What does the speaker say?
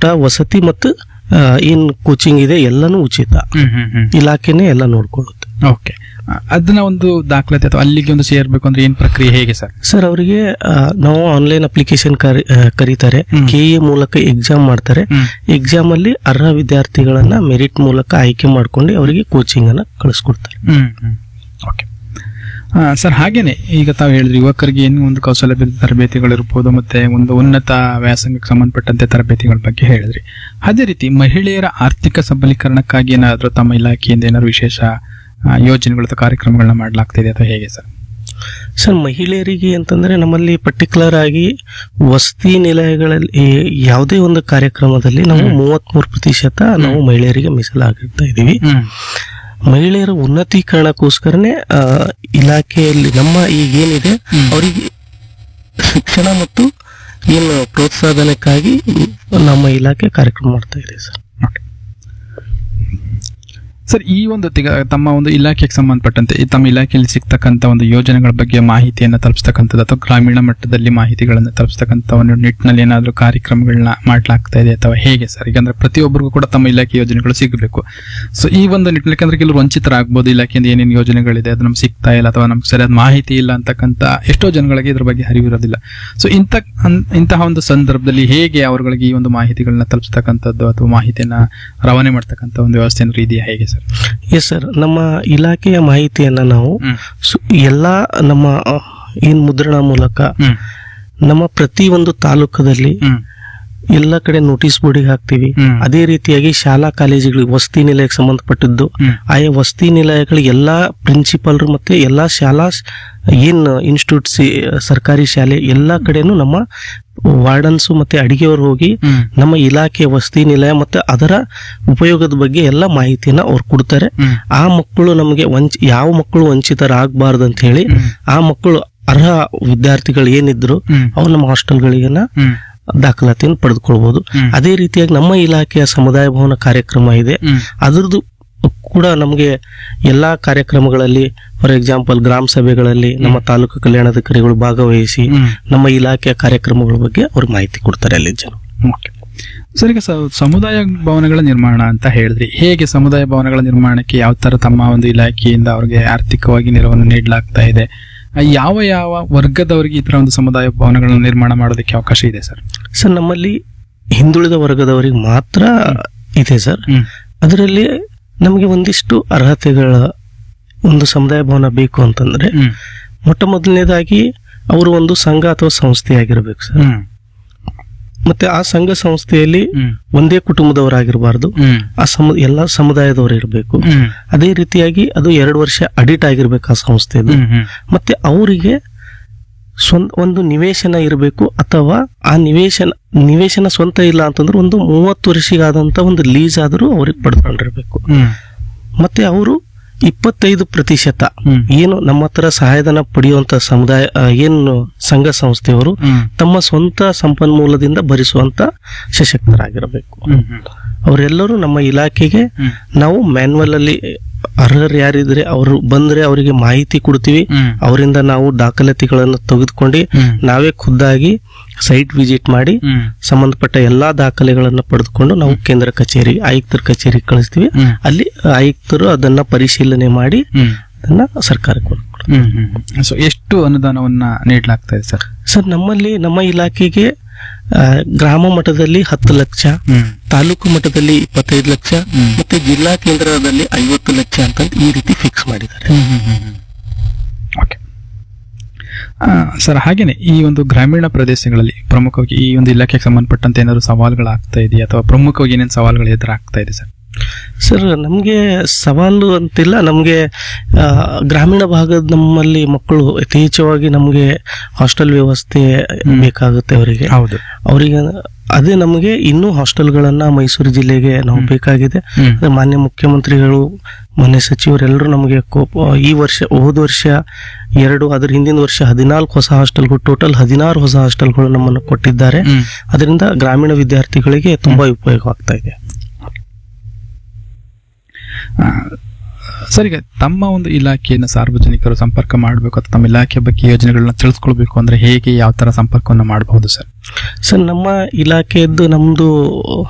ಊಟ ವಸತಿ ಮತ್ತು ಆ, ಏನ್ ಕೋಚಿಂಗ್ ಇದೆ ಎಲ್ಲಾನು ಉಚಿತ ಹ್ಮ್ ಹ್ಮ್ ಹ್ಮ್ ಇಲಾಖೆನೇ ಎಲ್ಲ ನೋಡ್ಕೊಳ್ಳುತ್ತೆ ಓಕೆ ಅದನ್ನ ಒಂದು ದಾಖಲಾತಿ ಅಥವಾ ಅಲ್ಲಿಗೆ ಒಂದು ಸೇರ್ಬೇಕು ಅಂದ್ರೆ ಏನ್ ಪ್ರಕ್ರಿಯೆ ಹೇಗೆ ಸರ್ ಸರ್ ಅವರಿಗೆ ಆ, ನಾವು ಆನ್ಲೈನ್ ಅಪ್ಲಿಕೇಶನ್ ಕರೀತಾರೆ ಹ್ಮ್. ಕೆ ಎ ಮೂಲಕ ಎಕ್ಸಾಮ್ ಮಾಡ್ತಾರೆ ಹ್ಮ್ ಎಕ್ಸಾಮ್ ಅಲ್ಲಿ ಅರ್ಹ ವಿದ್ಯಾರ್ಥಿಗಳನ್ನ ಮೆರಿಟ್ ಮೂಲಕ ಆಯ್ಕೆ ಮಾಡ್ಕೊಂಡು ಅವರಿಗೆ ಕೋಚಿಂಗ್ ಅನ್ನ ಕಳಿಸ್ಕೊಡ್ತಾರೆ ಹ್ಮ್ ಹ್ಮ್ ಓಕೆ ಸರ್ ಹಾಗೇನೆ ಈಗ ತಾವು ಹೇಳಿದ್ರಿ ಯುವಕರಿಗೆ ಏನು ಒಂದು ಕೌಶಲ್ಯ ತರಬೇತಿಗಳಿರ್ಬೋದು ಮತ್ತೆ ಒಂದು ಉನ್ನತ ವ್ಯಾಸಂಗಕ್ಕೆ ಸಂಬಂಧಪಟ್ಟಂತೆ ತರಬೇತಿಗಳ ಬಗ್ಗೆ ಹೇಳಿದ್ರಿ ಅದೇ ರೀತಿ ಮಹಿಳೆಯರ ಆರ್ಥಿಕ ಸಬಲೀಕರಣಕ್ಕಾಗಿ ಏನಾದರೂ ತಮ್ಮ ಇಲಾಖೆಯಿಂದ ಏನಾದ್ರು ವಿಶೇಷ ಆ, ಯೋಜನೆಗಳು ಅಥವಾ ಕಾರ್ಯಕ್ರಮಗಳನ್ನ ಮಾಡಲಾಗ್ತಿದೆ ಅಥವಾ ಹೇಗೆ ಸರ್ ಸರ್ ಮಹಿಳೆಯರಿಗೆ ಅಂತಂದ್ರೆ ನಮ್ಮಲ್ಲಿ ಪರ್ಟಿಕ್ಯುಲರ್ ಆಗಿ ವಸತಿ ನಿಲಯಗಳಲ್ಲಿ ಈ ಯಾವುದೇ ಒಂದು ಕಾರ್ಯಕ್ರಮದಲ್ಲಿ ನಾವು ಮೂವತ್ಮೂರು ಪ್ರತಿಶತ ನಾವು ಮಹಿಳೆಯರಿಗೆ ಮೀಸಲಾಗಿರ್ತಾ ಇದೀವಿ ಹ್ಮ್ ಮಹಿಳೆಯರ ಉನ್ನತೀಕರಣಕ್ಕೋಸ್ಕರನೇ ಆ, ಇಲಾಖೆಯಲ್ಲಿ ನಮ್ಮ ಈಗೇನಿದೆ ಅವರಿಗೆ ಶಿಕ್ಷಣ ಮತ್ತು ಏನು ಪ್ರೋತ್ಸಾಹನಕ್ಕಾಗಿ ನಮ್ಮ ಇಲಾಖೆ ಕಾರ್ಯಕ್ರಮ ಮಾಡ್ತಾ ಇದೆ ಸರ್ ಸರ್ ಈ ಒಂದು ತಿಗ- ತಮ್ಮ ಒಂದು ಇಲಾಖೆಗೆ ಸಂಬಂಧಪಟ್ಟಂತೆ ಈ ತಮ್ಮ ಇಲಾಖೆಯಲ್ಲಿ ಸಿಗ್ತಕ್ಕಂಥ ಒಂದು ಯೋಜನೆಗಳ ಬಗ್ಗೆ ಮಾಹಿತಿಯನ್ನು ತಲುಪಿಸ್ತಕ್ಕಂಥದ್ದು ಅಥವಾ ಗ್ರಾಮೀಣ ಮಟ್ಟದಲ್ಲಿ ಮಾಹಿತಿಗಳನ್ನು ತಲುಪಿಸ್ತಕ್ಕಂಥ ಒಂದು ನಿಟ್ಟಿನಲ್ಲಿ ಏನಾದರೂ ಕಾರ್ಯಕ್ರಮಗಳನ್ನ ಮಾಡಲಾಗ್ತಾ ಇದೆ ಅಥವಾ ಹೇಗೆ ಸರ್ ಈಗ ಅಂದ್ರೆ ಪ್ರತಿಯೊಬ್ಬರಿಗೂ ಕೂಡ ತಮ್ಮ ಇಲಾಖೆ ಯೋಜನೆಗಳು ಸಿಗಬೇಕು ಸೊ ಈ ಒಂದು ನಿಟ್ಟಿನಲ್ಲಿ ಯಾಕಂದ್ರೆ ಕೆಲವರು ವಂಚಿತರಾಗ್ಬೋದು ಇಲಾಖೆಯಿಂದ ಏನೇನು ಯೋಜನೆಗಳಿದೆ ಅದು ನಮ್ಗೆ ಸಿಗ್ತಾ ಇಲ್ಲ ಅಥವಾ ನಮ್ಗೆ ಸರಿಯಾದ ಮಾಹಿತಿ ಇಲ್ಲ ಅಂತಕ್ಕಂಥ ಎಷ್ಟೋ ಜನಗಳಿಗೆ ಇದ್ರ ಬಗ್ಗೆ ಅರಿವಿರೋದಿಲ್ಲ ಸೊ ಇಂಥ ಅನ್- ಇಂತಹ ಒಂದು ಸಂದರ್ಭದಲ್ಲಿ ಹೇಗೆ ಅವರುಗಳಿಗೆ ಈ ಒಂದು ಮಾಹಿತಿಗಳನ್ನ ತಲುಪಿಸ್ತಕ್ಕಂಥದ್ದು ಅಥವಾ ಮಾಹಿತಿಯನ್ನ ರವಾನೆ ಮಾಡ್ತಕ್ಕಂಥ ಒಂದು ವ್ಯವಸ್ಥೆ ಏನಾದ್ರು ಇದೆಯಾ ಹೇಗೆ ಸರ್ ಎಸ್ ಸರ್ ನಮ್ಮ ಇಲಾಖೆಯ ಮಾಹಿತಿಯನ್ನ ನಾವು ಹ್ಮ್ ಸು- ಎಲ್ಲಾ ನಮ್ಮ ಆ, ಏನ್ ಮುದ್ರಣ ಮೂಲಕ ಹ್ಮ್ ನಮ್ಮ ಪ್ರತಿ ಒಂದು ತಾಲೂಕದಲ್ಲಿ ಹ್ಮ್ ಎಲ್ಲ ಕಡೆ ನೋಟಿಸ್ ಬೋರ್ಡಿಗೆ ಹಾಕ್ತಿವಿ ಹ್ಮ್. ಅದೇ ರೀತಿಯಾಗಿ ಶಾಲಾ ಕಾಲೇಜುಗಳಿಗೆ ವಸತಿ ನಿಲಯಕ್ಕೆ ಸಂಬಂಧಪಟ್ಟಿದ್ದು ಹ್ಮ್. ಆಯಾ ವಸತಿ ನಿಲಯಗಳಿಗೆ ಎಲ್ಲಾ ಪ್ರಿನ್ಸಿಪಾಲ್ರು ಮತ್ತೆ ಎಲ್ಲಾ ಶಾಲಾ ಸ್- ಏನ್ ಇನ್ಸ್ಟಿಟ್ಯೂಟ್ ಸರ್ಕಾರಿ ಶಾಲೆ ಎಲ್ಲಾ ಕಡೆನೂ ನಮ್ಮ ವಾರ್ಡನ್ಸ್ ಮತ್ತೆ ಅಡಿಗೆಯವರು ಹೋಗಿ ಹ್ಮ್. ನಮ್ಮ ಇಲಾಖೆ ವಸತಿ ನಿಲಯ ಮತ್ತೆ ಅದರ ಉಪಯೋಗದ ಬಗ್ಗೆ ಎಲ್ಲ ಮಾಹಿತಿಯನ್ನ ಅವ್ರು ಕೊಡ್ತಾರೆ ಹ್ಮ್. ಆ ಮಕ್ಕಳು ನಮಗೆ ವಂಚ ಯಾವ ಮಕ್ಕಳು ವಂಚಿತರಾಗಬಾರ್ದು ಅಂತ ಹೇಳಿ ಹ್ಮ್. ಆ ಮಕ್ಕಳು ಅರ್ಹ ವಿದ್ಯಾರ್ಥಿಗಳು ಏನಿದ್ರು ಹ್ಮ್. ಅವ್ರು ನಮ್ಮ ಹಾಸ್ಟೆಲ್ಗಳಿಗೆನ ಹ್ಮ್. ದಾಖಲಾತಿಯನ್ನು ಪಡೆದುಕೊಳ್ಬಹುದು ಹ್ಮ್. ಅದೇ ರೀತಿಯಾಗಿ ನಮ್ಮ ಇಲಾಖೆಯ ಸಮುದಾಯ ಭವನ ಕಾರ್ಯಕ್ರಮ ಇದೆ ಹ್ಮ್. ಅದರದ್ದು ಕೂಡ ನಮಗೆ ಎಲ್ಲಾ ಕಾರ್ಯಕ್ರಮಗಳಲ್ಲಿ ಫಾರ್ ಎಕ್ಸಾಂಪಲ್ ಗ್ರಾಮ ಸಭೆಗಳಲ್ಲಿ ನಮ್ಮ ತಾಲೂಕು ಕಲ್ಯಾಣಾಧಿಕಾರಿಗಳು ಭಾಗವಹಿಸಿ ಹ್ಮ್. ನಮ್ಮ ಇಲಾಖೆಯ ಕಾರ್ಯಕ್ರಮಗಳ ಬಗ್ಗೆ ಅವ್ರು ಮಾಹಿತಿ ಕೊಡ್ತಾರೆ ಅಲ್ಲಿ ಜನ ಓಕೆ ಸರ್ ಈಗ ಸ- ಸಮುದಾಯ ಭವನಗಳ ನಿರ್ಮಾಣ ಅಂತ ಹೇಳಿದ್ರಿ ಹೇಗೆ ಸಮುದಾಯ ಭವನಗಳ ನಿರ್ಮಾಣಕ್ಕೆ ಯಾವ ತರ ತಮ್ಮ ಒಂದು ಇಲಾಖೆಯಿಂದ ಅವ್ರಿಗೆ ಆರ್ಥಿಕವಾಗಿ ನೆರವನ್ನು ನೀಡಲಾಗ್ತಾ ಇದೆ ಆ, ಯಾವ ಯಾವ ವರ್ಗದವರಿಗೆ ಈ ತರ ಒಂದು ಸಮುದಾಯ ಭವನಗಳನ್ನು ನಿರ್ಮಾಣ ಮಾಡೋದಕ್ಕೆ ಅವಕಾಶ ಇದೆ ಸರ್ ಸರ್ ನಮ್ಮಲ್ಲಿ ಹಿಂದುಳಿದ ವರ್ಗದವರಿಗೆ ಮಾತ್ರ ಇದೆ ಸರ್ ಹ್ಮ್ ಅದರಲ್ಲಿ ನಮಗೆ ಒಂದಿಷ್ಟು ಅರ್ಹತೆಗಳ ಒಂದು ಸಮುದಾಯ ಭವನ ಬೇಕು ಅಂತಂದ್ರೆ ಹ್ಮ್ ಮೊಟ್ಟ ಮೊದಲನೇದಾಗಿ ಅವರು ಒಂದು ಸಂಘ ಅಥವಾ ಸಂಸ್ಥೆ ಆಗಿರ್ಬೇಕು ಸರ್ ಹ್ಮ್ ಮತ್ತೆ ಆ ಸಂಘ ಸಂಸ್ಥೆಯಲ್ಲಿ ಹ್ಮ್ ಒಂದೇ ಕುಟುಂಬದವರಾಗಿರಬಾರ್ದು ಹ್ಮ್ ಆ ಸಮ ಎಲ್ಲಾ ಸಮುದಾಯದವರು ಇರಬೇಕು ಹ್ಮ್ ಅದೇ ರೀತಿಯಾಗಿ ಅದು ಎರಡು ವರ್ಷ ಅಡಿಟ್ ಆಗಿರ್ಬೇಕು ಆ ಸಂಸ್ಥೆದು ಹ್ಮ್ ಹ್ಮ್ ಮತ್ತೆ ಅವರಿಗೆ ಸ್ವಂತ ಒಂದು ನಿವೇಶನ ಇರಬೇಕು ಅಥವಾ ಆ ನಿವೇಶನ ನಿವೇಶನ ಸ್ವಂತ ಇಲ್ಲ ಅಂತಂದ್ರೆ ಒಂದು ಮೂವತ್ತು ವರ್ಷಿಗಾದಂತ ಒಂದು ಲೀಸ್ ಆದರೂ ಅವ್ರಿಗೆ ಪಡ್ಕೊಂಡಿರ್ಬೇಕು ಹ್ಮ್ ಮತ್ತೆ ಅವರು ಇಪ್ಪತ್ತೈದು ಪ್ರತಿಶತ ಹ್ಮ್. ಏನು ನಮ್ಮ ಹತ್ರ ಸಹಾಯಧನ ಪಡೆಯುವಂತ ಸಮುದಾಯ ಆ, ಏನು ಸಂಘ ಸಂಸ್ಥೆಯವರು ಹ್ಮ್ ತಮ್ಮ ಸ್ವಂತ ಸಂಪನ್ಮೂಲದಿಂದ ಭರಿಸುವಂತ ಸಶಕ್ತರಾಗಿರಬೇಕು ಹ್ಮ್ ಹ್ಮ್ ಅವರೆಲ್ಲರೂ ನಮ್ಮ ಇಲಾಖೆಗೆ ಹ್ಮ್ ನಾವು ಮ್ಯಾನ್ಯಲ್ ಅಲ್ಲಿ ಅರ್ಹರು ಯಾರಿದ್ರೆ ಅವರು ಬಂದ್ರೆ ಅವರಿಗೆ ಮಾಹಿತಿ ಕೊಡ್ತೀವಿ ಹ್ಮ್ ಅವರಿಂದ ನಾವು ದಾಖಲಾತಿಗಳನ್ನು ತೆಗೆದುಕೊಂಡು ಹ್ಮ್. ನಾವೇ ಖುದ್ದಾಗಿ ಸೈಟ್ ವಿಸಿಟ್ ಮಾಡಿ ಹ್ಮ್ ಸಂಬಂಧಪಟ್ಟ ಎಲ್ಲಾ ದಾಖಲೆಗಳನ್ನು ಪಡೆದುಕೊಂಡು ನಾವು ಕೇಂದ್ರ ಕಚೇರಿ ಆಯುಕ್ತರ ಕಚೇರಿಗೆ ಕಳಿಸ್ತೀವಿ ಹ್ಮ್. ಅಲ್ಲಿ ಆಯುಕ್ತರು ಅದನ್ನ ಪರಿಶೀಲನೆ ಮಾಡಿ ಹ್ಮ್ ಅದನ್ನ ಸರ್ಕಾರಕ್ಕೆ ಕೊಡ್ತಾರೆ ಹ್ಮ್ ಹ್ಮ್ ಸೊ ಎಷ್ಟು ಅನುದಾನವನ್ನ ನೀಡಲಾಗ್ತಾ ಇದೆ ಸರ್ ಸರ್ ನಮ್ಮಲ್ಲಿ ನಮ್ಮ ಇಲಾಖೆಗೆ ಆ, ಗ್ರಾಮ ಮಟ್ಟದಲ್ಲಿ ಹತ್ತು ಲಕ್ಷ ಹ್ಮ್ ತಾಲೂಕು ಮಟ್ಟದಲ್ಲಿ ಇಪ್ಪತ್ತೈದು ಲಕ್ಷ ಹ್ಮ್. ಮತ್ತೆ ಜಿಲ್ಲಾ ಕೇಂದ್ರದಲ್ಲಿ ಐವತ್ತು ಲಕ್ಷ ಅಂತ ಈ ರೀತಿ ಫಿಕ್ಸ್ ಮಾಡಿದ್ದಾರೆ ಓಕೆ ಸರ್ ಹಾಗೇನೆ ಈ ಒಂದು ಗ್ರಾಮೀಣ ಪ್ರದೇಶಗಳಲ್ಲಿ ಪ್ರಮುಖವಾಗಿ ಈ ಒಂದು ಇಲಾಖೆಗೆ ಸಂಬಂಧಪಟ್ಟಂತೆ ಏನಾದ್ರು ಸವಾಲುಗಳಾಗ್ತಾ ಇದೆಯಾ ಅಥವಾ ಪ್ರಮುಖವಾಗಿ ಏನೇನು ಸವಾಲುಗಳು ಎದುರಾಗ್ತಾ ಇದೆ ಸರ್ ಸರ್ ನಮಗೆ ಸವಾಲು ಅಂತಿಲ್ಲ ನಮಗೆ ಆ, ಗ್ರಾಮೀಣ ಭಾಗದ ನಮ್ಮಲ್ಲಿ ಮಕ್ಕಳು ಯಥೇಚ್ಛವಾಗಿ ನಮಗೆ ಹಾಸ್ಟೆಲ್ ವ್ಯವಸ್ಥೆ ಬೇಕಾಗುತ್ತೆ ಅವರಿಗೆ ಹೌದು ಅವರಿಗೆ ಅದೇ ನಮಗೆ ಇನ್ನೂ ಹಾಸ್ಟೆಲ್ಗಳನ್ನ ಮೈಸೂರು ಜಿಲ್ಲೆಗೆ ನಾವು ಬೇಕಾಗಿದೆ ಹ್ಮ್. ಅದೇ ಮಾನ್ಯ ಮುಖ್ಯಮಂತ್ರಿಗಳು ಮಾನ್ಯ ಸಚಿವರೆಲ್ಲರೂ ನಮಗೆ ಕೋಪ ಈ ವರ್ಷ ಹೋದ ವರ್ಷ ಎರಡು ಅದ್ರ ಹಿಂದಿನ ವರ್ಷ ಹದಿನಾಲ್ಕು ಹೊಸ ಹಾಸ್ಟೆಲ್ಗಳು ಟೋಟಲ್ ಹದಿನಾರು ಹೊಸ ಹಾಸ್ಟೆಲ್ಗಳು ನಮ್ಮನ್ನು ಕೊಟ್ಟಿದ್ದಾರೆ ಹ್ಮ್. ಅದರಿಂದ ಗ್ರಾಮೀಣ ವಿದ್ಯಾರ್ಥಿಗಳಿಗೆ ತುಂಬಾ ಉಪಯೋಗ ಆಗ್ತಾ ಇದೆ ಆ, ಸರ್ ಈಗ ತಮ್ಮ ಒಂದು ಇಲಾಖೆಯನ್ನು ಸಾರ್ವಜನಿಕರು ಸಂಪರ್ಕ ಮಾಡಬೇಕು ಅಥವಾ ತಮ್ಮ ಇಲಾಖೆ ಬಗ್ಗೆ ಯೋಜನೆಗಳನ್ನ ತಿಳಿಸ್ಕೊಳ್ಬೇಕು ಅಂದ್ರೆ ಹೇಗೆ ಯಾವ ತರ ಸಂಪರ್ಕವನ್ನು ಮಾಡಬಹುದು ಸರ್ ಸರ್ ನಮ್ಮ ಇಲಾಖೆಯದ್ದು ನಮ್ದು